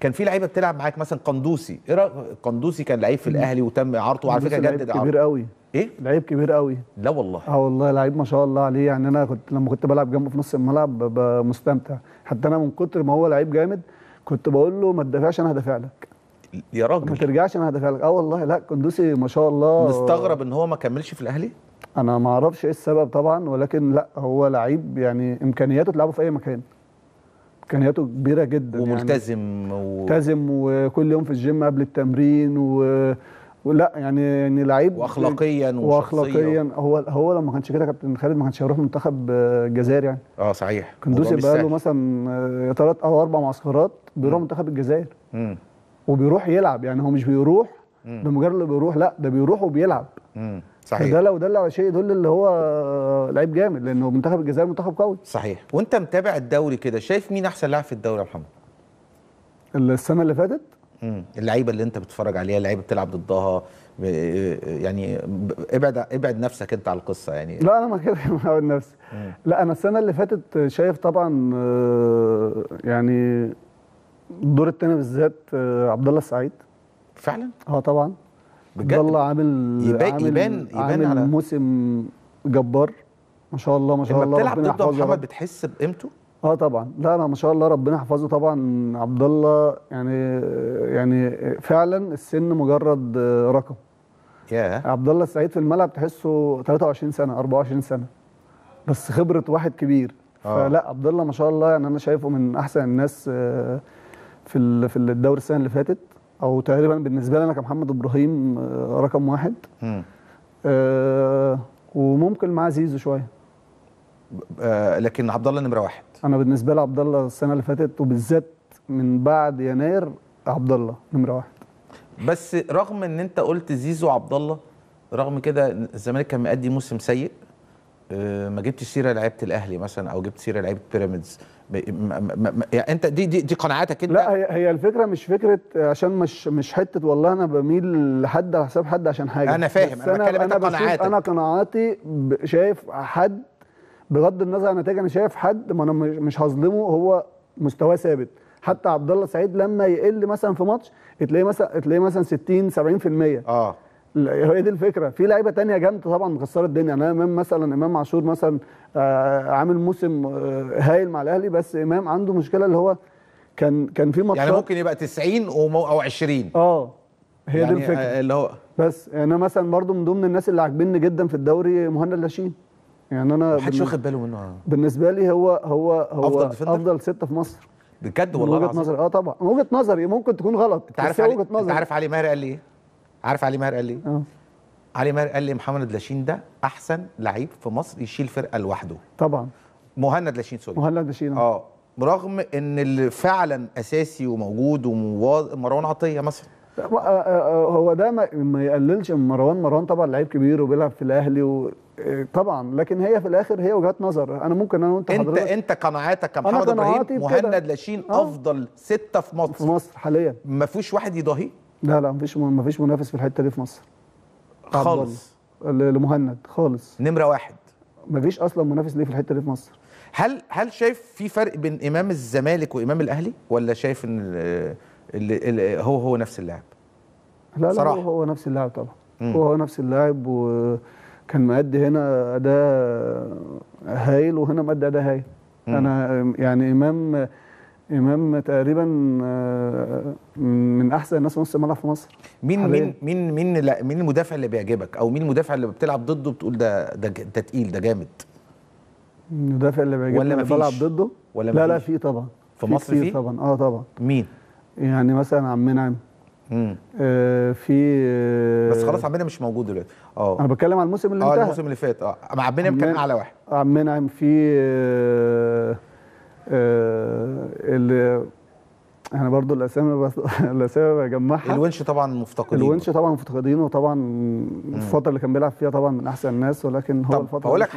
كان في لعيبه بتلعب معاك مثلا قندوسي ايه رايك قندوسي كان لعيب في الاهلي وتم اعارته وعلى فكره لعيب جدد كبير اعارته قوي ايه لعيب كبير قوي لا والله اه والله لعيب ما شاء الله عليه يعني انا كنت لما كنت بلعب جنبه في نص الملعب ببقى مستمتع حتى انا من كتر ما هو لعيب جامد كنت بقول له ما تدافعش انا هدافع لك يا ما راجل ترجعش انا هدافع لك اه والله لا قندوسي ما شاء الله مستغرب ان هو ما كملش في الاهلي انا ما اعرفش ايه السبب طبعا ولكن لا هو لعيب يعني امكانياته تلعبه في اي مكان امكانياته كبيره جدا يعني وملتزم و... ملتزم وكل يوم في الجيم قبل التمرين و... ولا يعني يعني لعيب واخلاقيا وشخصيا واخلاقيا هو هو لو ما كانش كده كابتن خالد ما كانش هيروح منتخب آه، الجزائر يعني اه صحيح كندوسي موضوع مش بقى له سهل. مثلا ثلاث او اربع معسكرات بيروح منتخب الجزائر مم. وبيروح يلعب يعني هو مش بيروح مم. بمجرد اللي بيروح لا ده بيروح وبيلعب مم. فده صحيح لو دل على شيء يدل اللي هو آه، لعيب جامد لانه منتخب الجزائر منتخب قوي صحيح وانت متابع الدوري كده شايف مين احسن لاعب في الدوري يا محمد السنه اللي فاتت مم. اللعيبه اللي انت بتتفرج عليها اللعيبه بتلعب ضدها ب- يعني ب- ابعد ابعد نفسك انت على القصه يعني لا انا ما كده معود نفسي مم. لا انا السنه اللي فاتت شايف طبعا آه، يعني الدور الثاني بالذات آه، عبد الله السعيد فعلا اه طبعا بجد؟ عبد الله عامل يبان- عامل يبان- يبان عامل على- موسم جبار ما شاء الله ما شاء لما الله بتلعب ربنا ضده يا يحفظه يا محمد رب. بتحس بقيمته اه طبعا لا لا ما شاء الله ربنا يحفظه طبعا عبد الله يعني يعني فعلا السن مجرد آه، رقم ياه عبد الله السعيد في الملعب تحسه 23 سنه 24 سنه بس خبره واحد كبير آه. فلا عبد الله ما شاء الله يعني انا شايفه من احسن الناس آه، في ال- في الدوري السنه اللي فاتت او تقريبا بالنسبه لي انا كمحمد ابراهيم آه، رقم واحد مم. آه، وممكن معاه زيزو شويه آه لكن عبد الله نمره واحد انا بالنسبه لي عبد الله السنه اللي فاتت وبالذات من بعد يناير عبد الله نمره واحد بس رغم ان انت قلت زيزو عبد الله رغم كده الزمالك كان مأدي موسم سيء آه، ما جبتش سيره لعيبه الاهلي مثلا او جبت سيره لعيبه بيراميدز ب- ما- ما- ما- يعني انت دي دي دي قناعاتك انت لا هي هي الفكره مش فكره عشان مش مش حته والله انا بميل لحد على حساب حد عشان حاجه أنا فاهم، بس أنا بتكلم أنت بشوف- قناعاتك. انا قناعاتي ب- شايف حد بغض النظر عن النتيجه انا شايف حد ما انا مش مش هظلمه هو مستواه ثابت حتى عبد الله سعيد لما يقل مثلا في ماتش تلاقيه مثلا تلاقيه مثلا 60 70% اه لا، هي دي الفكره في لعيبه تانية جامده طبعا مكسره الدنيا انا امام مثلا امام عاشور مثلا آه، عامل موسم آه، هايل مع الاهلي بس امام عنده مشكله اللي هو كان كان في ماتشات يعني ممكن يبقى 90 ومو- او 20 اه هي يعني دي الفكره آه، اللي هو بس يعني انا مثلا برضو من ضمن الناس اللي عاجبني جدا في الدوري مهند لاشين يعني انا محدش بالنسبة- واخد باله منه بالنسبه لي هو هو هو أفضل افضل, defender؟ أفضل سته في مصر بجد من والله وجهه العظيم نظري اه طبعا من وجهه نظري ممكن تكون غلط انت عارف بس هي علي وجهه انت نظري عارف علي ماهر قال لي ايه؟ عارف علي ماهر قال لي ايه؟ اه علي ماهر قال لي محمد لاشين ده احسن لعيب في مصر يشيل فرقه لوحده طبعا مهند لاشين سوري مهند لاشين اه رغم ان اللي فعلا اساسي وموجود ومواظ- مروان عطيه مثلا لا، آه، آه، آه، هو ده ما, ما يقللش من مروان مروان طبعا لعيب كبير وبيلعب في الاهلي و... آه، طبعا لكن هي في الاخر هي وجهات نظر انا ممكن انا وانت انت حضرتك انت قناعاتك كمحمد قناعاتي ابراهيم بكده. مهند لاشين آه. افضل سته في في مصر مصر حاليا ما فيهوش واحد يضاهيه لا لا مفيش مفيش منافس في الحته دي في مصر عبد خالص الله. ل- لمهند خالص نمره واحد مفيش اصلا منافس ليه في الحته دي في مصر هل هل شايف في فرق بين امام الزمالك وامام الاهلي ولا شايف ان ال- ال- ال- هو هو نفس اللاعب لا لا صراحة. هو, هو نفس اللاعب طبعا مم. هو هو نفس اللاعب وكان مأدي هنا اداء هايل وهنا مأدي اداء هايل مم. انا يعني امام امام تقريبا آه، من احسن الناس في نص الملعب في مصر مين حالياً. مين مين مين لا مين المدافع اللي بيعجبك او مين المدافع اللي بتلعب ضده بتقول ده ده ج- ده تقيل ده جامد المدافع اللي بيعجبني ولا اللي مفيش؟ بلعب ضده ولا لا لا مفيش؟ في طبعا في مصر كتير في؟ طبعا اه طبعا مين يعني مثلا عم منعم مم. آه في آه بس خلاص عمنا مش موجود دلوقتي اه انا بتكلم على الموسم اللي اه انتهى الموسم اللي فات اه مع عبنا كان عمان- اعلى واحد عم منعم في آه آه اللي انا برضو الاسامي بس الاسامي بجمعها الونش طبعا مفتقدين الونش طبعا مفتقدينه طبعا الفتره اللي كان بيلعب فيها طبعا من احسن الناس ولكن هو طب الفتره بقول لك